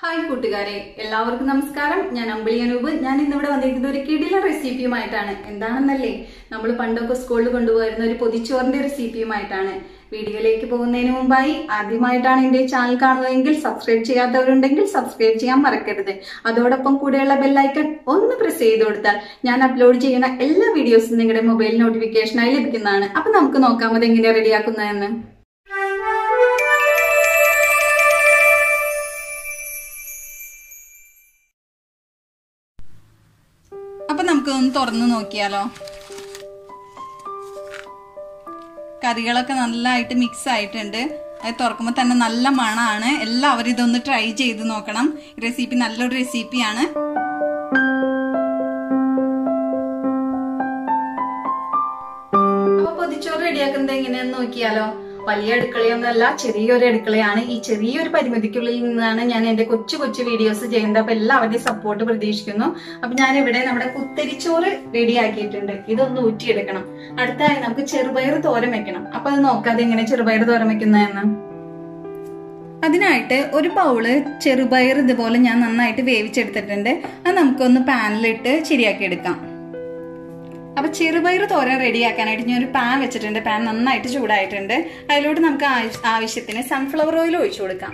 hi കൂട്ടുകാരെ എല്ലാവർക്കും നമസ്കാരം ഞാൻ അമ്പിളി അനൂപ് ഞാൻ ഇന്നിവിടെ വന്നിരിക്കുന്നത് ഒരു കിടില റെസിപ്പിയുമായിട്ടാണ് എന്താണെന്നല്ലേ നമ്മൾ പണ്ടൊക്കെ സ്കൂളിൽ കൊണ്ടുപോയിരുന്ന ഒരു പൊതിച്ചോറിന്റെ റെസിപ്പിയുമായിട്ടാണ് വീഡിയോയിലേക്ക് പോകുന്നതിന് മുമ്പായി ആദ്യമായിട്ടാണ് എന്റെ ചാനൽ കാണുന്നതെങ്കിൽ സബ്സ്ക്രൈബ് ചെയ്യാത്തവരുണ്ടെങ്കിൽ സബ്സ്ക്രൈബ് ചെയ്യാൻ മറക്കരുത് അതോടൊപ്പം കൂടെയുള്ള ബെല്ലൈക്കൺ ഒന്ന് പ്രസ് ചെയ്ത് കൊടുത്താൽ ഞാൻ അപ്ലോഡ് ചെയ്യുന്ന എല്ലാ വീഡിയോസും നിങ്ങളുടെ മൊബൈൽ നോട്ടിഫിക്കേഷനായി ലഭിക്കുന്നതാണ് അപ്പൊ നമുക്ക് നോക്കാം അത് എങ്ങനെയാണ് റെഡിയാക്കുന്നതെന്ന് അപ്പൊ നമുക്ക് ഒന്ന് തുറന്നു നോക്കിയാലോ കറികളൊക്കെ നല്ലതായിട്ട് മിക്സ് ആയിട്ടുണ്ട് അത് തുറക്കുമ്പോൾ തന്നെ നല്ല മണമാണ് എല്ലാവരും ഇതൊന്ന് ട്രൈ ചെയ്ത് നോക്കണം റെസിപ്പി നല്ലൊരു റെസിപ്പിയാണ് അപ്പൊ പൊതിച്ചോറ് റെഡിയാക്കുന്നത് എങ്ങനെയാന്ന് നോക്കിയാലോ വലിയ അടുക്കളയൊന്നുമല്ല ചെറിയൊരു അടുക്കളയാണ് ഈ ചെറിയൊരു പരിമിതിക്കുള്ളിൽ നിന്നാണ് ഞാൻ എന്റെ കൊച്ചു കൊച്ചു വീഡിയോസ് ചെയ്യുന്നത് അപ്പൊ എല്ലാവരുടെയും സപ്പോർട്ട് പ്രതീക്ഷിക്കുന്നു അപ്പൊ ഞാൻ ഇവിടെ നമ്മുടെ കുത്തരിച്ചോറ് റെഡിയാക്കിയിട്ടുണ്ട് ഇതൊന്ന് ഊറ്റിയെടുക്കണം അടുത്തായി നമുക്ക് ചെറുപയർ തോരൻ വെക്കണം അപ്പൊ അത് നോക്കാതെ എങ്ങനെ ചെറുപയർ തോരൻ വെക്കുന്നതെന്ന് അതിനായിട്ട് ഒരു ബൗള് ചെറുപയർ ഇതുപോലെ ഞാൻ നന്നായിട്ട് വേവിച്ചെടുത്തിട്ടുണ്ട് അത് നമുക്കൊന്ന് പാനിലിട്ട് ശരിയാക്കി എടുക്കാം അപ്പൊ ചെറുപയർ തോരൻ റെഡിയാക്കാനായിട്ട് ഞാൻ ഒരു പാൻ വെച്ചിട്ടുണ്ട് പാൻ നന്നായിട്ട് ചൂടായിട്ടുണ്ട് അതിലോട്ട് നമുക്ക് ആവശ്യത്തിന് സൺഫ്ലവർ ഓയിൽ ഒഴിച്ചു കൊടുക്കാം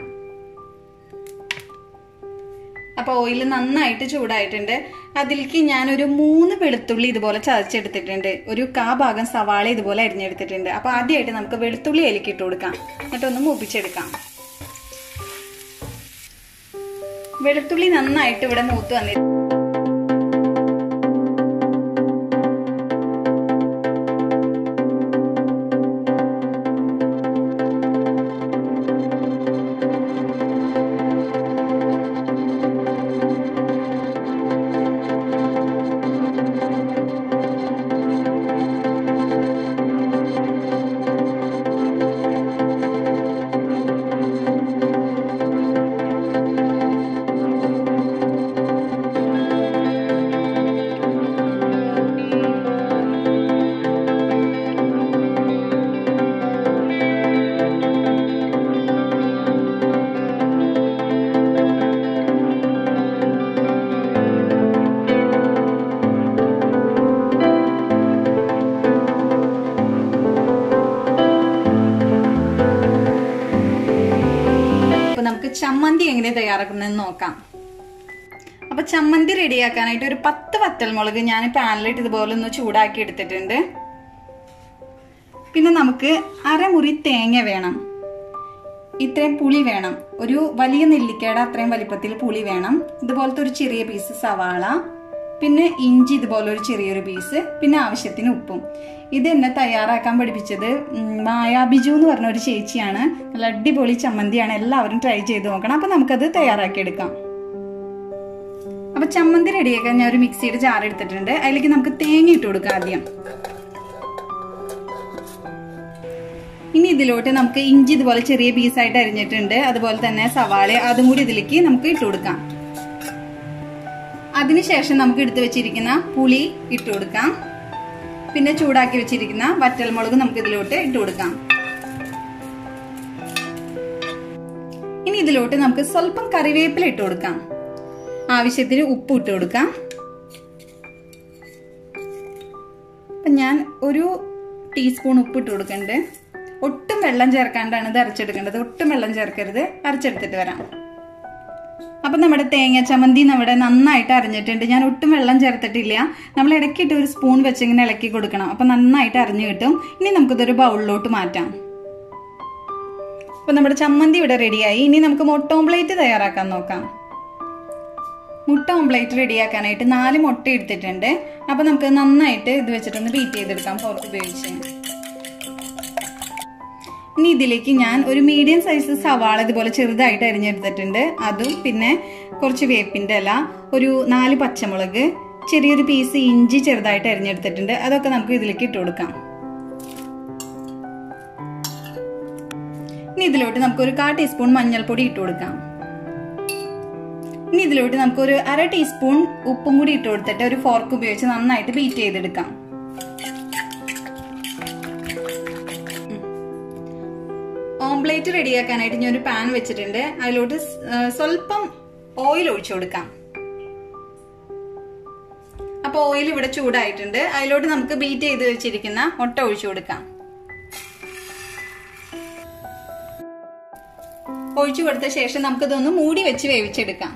അപ്പൊ ഓയിൽ നന്നായിട്ട് ചൂടായിട്ടുണ്ട് അതിലേക്ക് ഞാൻ ഒരു മൂന്ന് വെളുത്തുള്ളി ഇതുപോലെ ചതച്ചെടുത്തിട്ടുണ്ട് ഒരു കാ ഭാഗം സവാള ഇതുപോലെ അരിഞ്ഞെടുത്തിട്ടുണ്ട് അപ്പൊ ആദ്യമായിട്ട് നമുക്ക് വെളുത്തുള്ളി അതിലേക്ക് ഇട്ട് കൊടുക്കാം എന്നിട്ടൊന്ന് മൂപ്പിച്ചെടുക്കാം വെളുത്തുള്ളി നന്നായിട്ട് ഇവിടെ മൂത്ത് വന്നിട്ടുണ്ട് അപ്പൊ നമുക്ക് ചമ്മന്തി എങ്ങനെ തയ്യാറാക്കുന്നതെന്ന് നോക്കാം അപ്പൊ ചമ്മന്തി റെഡിയാക്കാനായിട്ട് ഒരു പത്ത് വറ്റൽമുളക് ഞാൻ പാനിലിട്ട് ഇതുപോലെ ഒന്ന് ചൂടാക്കി എടുത്തിട്ടുണ്ട് പിന്നെ നമുക്ക് അരമുറി തേങ്ങ വേണം ഇത്രയും പുളി വേണം ഒരു വലിയ നെല്ലിക്കയുടെ അത്രയും വലിപ്പത്തിൽ പുളി വേണം ഇതുപോലത്തെ ഒരു ചെറിയ പീസ് സവാള പിന്നെ ഇഞ്ചി ഇതുപോലെ ഒരു ചെറിയൊരു പീസ് പിന്നെ ആവശ്യത്തിന് ഉപ്പും ഇത് എന്നെ തയ്യാറാക്കാൻ പഠിപ്പിച്ചത് മായാ ബിജു എന്ന് പറഞ്ഞ ഒരു ചേച്ചിയാണ് നല്ല അടിപൊളി ചമ്മന്തിയാണ് എല്ലാവരും ട്രൈ ചെയ്ത് നോക്കണം അപ്പൊ നമുക്കത് തയ്യാറാക്കി എടുക്കാം അപ്പൊ ചമ്മന്തി റെഡിയാക്കാൻ ഞാൻ ഒരു മിക്സിയുടെ ജാർ എടുത്തിട്ടുണ്ട് അതിലേക്ക് നമുക്ക് തേങ്ങ ഇട്ട് കൊടുക്കാം ആദ്യം ഇനി ഇതിലോട്ട് നമുക്ക് ഇഞ്ചി ഇതുപോലെ ചെറിയ പീസായിട്ട് അരിഞ്ഞിട്ടുണ്ട് അതുപോലെ തന്നെ സവാള അതും കൂടി ഇതിലേക്ക് നമുക്ക് ഇട്ട് കൊടുക്കാം അതിനുശേഷം നമുക്ക് എടുത്തു വെച്ചിരിക്കുന്ന പുളി ഇട്ട് കൊടുക്കാം പിന്നെ ചൂടാക്കി വെച്ചിരിക്കുന്ന വറ്റൽമുളക് നമുക്ക് ഇതിലോട്ട് ഇട്ട് കൊടുക്കാം ഇനി ഇതിലോട്ട് നമുക്ക് സ്വല്പം കറിവേപ്പില ഇട്ട് കൊടുക്കാം ആവശ്യത്തിന് ഉപ്പ് ഇട്ട് കൊടുക്കാം അപ്പൊ ഞാൻ ഒരു ടീസ്പൂൺ ഉപ്പ് ഇട്ട് കൊടുക്കുന്നുണ്ട് ഒട്ടും വെള്ളം ചേർക്കാണ്ടാണ് ഇത് അരച്ചെടുക്കേണ്ടത് ഒട്ടും വെള്ളം ചേർക്കരുത് അരച്ചെടുത്തിട്ട് വരാം അപ്പൊ നമ്മുടെ തേങ്ങ ചമ്മന്തി നമ്മുടെ നന്നായിട്ട് അരിഞ്ഞിട്ടുണ്ട് ഞാൻ ഒട്ടും വെള്ളം ചേർത്തിട്ടില്ല നമ്മൾ ഇടയ്ക്കിട്ട് ഒരു സ്പൂൺ വെച്ച് ഇങ്ങനെ ഇളക്കി കൊടുക്കണം അപ്പൊ നന്നായിട്ട് അരിഞ്ഞു കിട്ടും ഇനി നമുക്കിതൊരു ബൗളിലോട്ട് മാറ്റാം അപ്പൊ നമ്മുടെ ചമ്മന്തി ഇവിടെ റെഡിയായി ഇനി നമുക്ക് മുട്ട ഓംപ്ലേറ്റ് തയ്യാറാക്കാൻ നോക്കാം മുട്ട ഓംപ്ലേറ്റ് റെഡിയാക്കാനായിട്ട് നാല് മുട്ട എടുത്തിട്ടുണ്ട് അപ്പൊ നമുക്ക് നന്നായിട്ട് ഇത് വെച്ചിട്ടൊന്ന് ബീറ്റ് ചെയ്തെടുക്കാം ഫോർക്ക് ഉപയോഗിച്ച് ഇനി ഇതിലേക്ക് ഞാൻ ഒരു മീഡിയം സൈസ് സവാള ഇതുപോലെ ചെറുതായിട്ട് അരിഞ്ഞെടുത്തിട്ടുണ്ട് അതും പിന്നെ കുറച്ച് വേപ്പിന്റെ ഇല ഒരു നാല് പച്ചമുളക് ചെറിയൊരു പീസ് ഇഞ്ചി ചെറുതായിട്ട് അരിഞ്ഞെടുത്തിട്ടുണ്ട് അതൊക്കെ നമുക്ക് ഇതിലേക്ക് ഇട്ട് കൊടുക്കാം ഇനി ഇതിലോട്ട് നമുക്ക് ഒരു കാ ടീസ്പൂൺ മഞ്ഞൾപ്പൊടി ഇട്ട് കൊടുക്കാം ഇനി ഇതിലോട്ട് നമുക്ക് ഒരു അര ടീസ്പൂൺ ഉപ്പും കൂടി ഇട്ട് കൊടുത്തിട്ട് ഒരു ഫോർക്ക് ഉപയോഗിച്ച് നന്നായിട്ട് ബീറ്റ് ചെയ്തെടുക്കാം ഓംപ്ലേറ്റ് റെഡിയാക്കാനായിട്ട് ഞാൻ ഒരു പാൻ വെച്ചിട്ടുണ്ട് അതിലോട്ട് സ്- ആ, സ്വല്പം ഓയിൽ ഒഴിച്ചു കൊടുക്കാം അപ്പൊ ഓയിൽ ഇവിടെ ചൂടായിട്ടുണ്ട് അതിലോട്ട് നമുക്ക് ബീറ്റ് ചെയ്ത് വെച്ചിരിക്കുന്ന മുട്ട ഒഴിച്ചു കൊടുക്കാം ഒഴിച്ചു കൊടുത്ത ശേഷം നമുക്കിതൊന്ന് മൂടി വെച്ച് വേവിച്ചെടുക്കാം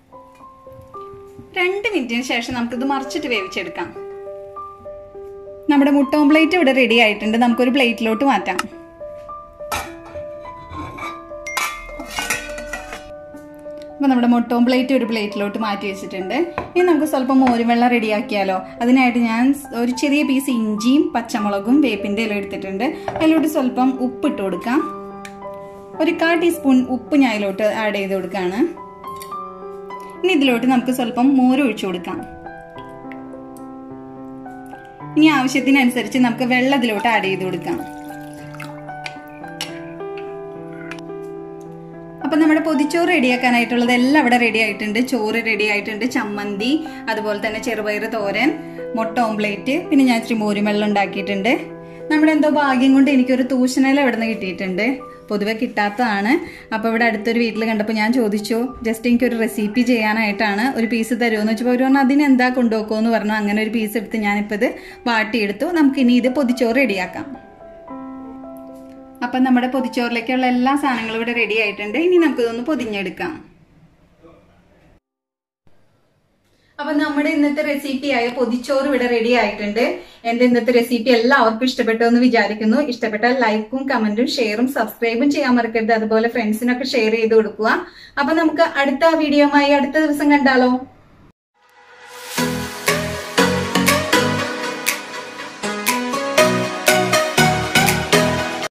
രണ്ട് മിനിറ്റിന് ശേഷം നമുക്കിത് മറിച്ചിട്ട് വേവിച്ചെടുക്കാം നമ്മുടെ മുട്ട ഓംപ്ലേറ്റ് ഇവിടെ റെഡി ആയിട്ടുണ്ട് നമുക്കൊരു പ്ലേറ്റിലോട്ട് മാറ്റാം അപ്പോൾ നമ്മുടെ മുട്ട ഓംപ്ലേറ്റ് ഒരു പ്ലേറ്റിലോട്ട് മാറ്റി വെച്ചിട്ടുണ്ട് ഇനി നമുക്ക് സ്വല്പം മോരുവെള്ളം റെഡിയാക്കിയാലോ അതിനായിട്ട് ഞാൻ ഒരു ചെറിയ പീസ് ഇഞ്ചിയും പച്ചമുളകും വേപ്പിൻ്റെ ഇല എടുത്തിട്ടുണ്ട് അതിലോട്ട് സ്വല്പം ഉപ്പിട്ട് കൊടുക്കാം ഒരു കാ ടീസ്പൂൺ ഉപ്പ് ഞാൻ ഇതിലോട്ട് ആഡ് ചെയ്ത് കൊടുക്കുകയാണ് ഇനി ഇതിലോട്ട് നമുക്ക് സ്വല്പം മോര് ഒഴിച്ചു കൊടുക്കാം ഇനി ആവശ്യത്തിനനുസരിച്ച് നമുക്ക് വെള്ളം ഇതിലോട്ട് ആഡ് ചെയ്ത് കൊടുക്കാം അപ്പൊ നമ്മുടെ പൊതിച്ചോറ് റെഡിയാക്കാനായിട്ടുള്ളത് എല്ലാം ഇവിടെ റെഡി ആയിട്ടുണ്ട് ചോറ് റെഡി ആയിട്ടുണ്ട് ചമ്മന്തി അതുപോലെ തന്നെ ചെറുപയർ തോരൻ മുട്ട ഓംപ്ലേറ്റ് പിന്നെ ഞാൻ ഇച്ചിരി മോരും വെള്ളം ഉണ്ടാക്കിയിട്ടുണ്ട് നമ്മുടെ എന്തോ ഭാഗ്യം കൊണ്ട് എനിക്കൊരു തൂഷനില ഇവിടെ നിന്ന് കിട്ടിയിട്ടുണ്ട് പൊതുവെ കിട്ടാത്തതാണ് അപ്പോൾ ഇവിടെ അടുത്തൊരു വീട്ടിൽ കണ്ടപ്പോൾ ഞാൻ ചോദിച്ചു ജസ്റ്റ് എനിക്കൊരു റെസിപ്പി ചെയ്യാനായിട്ടാണ് ഒരു പീസ് തരുമെന്ന് വെച്ചപ്പോൾ അവർ പറഞ്ഞു അതിന് എന്താ കൊണ്ടുപോക്കുമെന്ന് പറഞ്ഞു അങ്ങനെ ഒരു പീസ് എടുത്ത് ഞാനിപ്പോൾ ഇത് വാട്ടിയെടുത്തു നമുക്ക് ഇനി ഇത് പൊതിച്ചോറ് റെഡിയാക്കാം അപ്പം നമ്മുടെ പൊതിച്ചോറിലേക്കുള്ള എല്ലാ സാധനങ്ങളും ഇവിടെ റെഡി ആയിട്ടുണ്ട് ഇനി നമുക്കിതൊന്ന് പൊതിഞ്ഞെടുക്കാം അപ്പൊ നമ്മുടെ ഇന്നത്തെ റെസിപ്പിയായ പൊതിച്ചോറ് ഇവിടെ റെഡി ആയിട്ടുണ്ട് എന്റെ ഇന്നത്തെ റെസിപ്പി എല്ലാവർക്കും ഇഷ്ടപ്പെട്ടു എന്ന് വിചാരിക്കുന്നു ഇഷ്ടപ്പെട്ടാൽ ലൈക്കും കമന്റും ഷെയറും സബ്സ്ക്രൈബും ചെയ്യാൻ മറക്കരുത് അതുപോലെ ഫ്രണ്ട്സിനൊക്കെ ഷെയർ ചെയ്ത് കൊടുക്കുക അപ്പൊ നമുക്ക് അടുത്ത വീഡിയോയുമായി അടുത്ത ദിവസം കണ്ടാലോ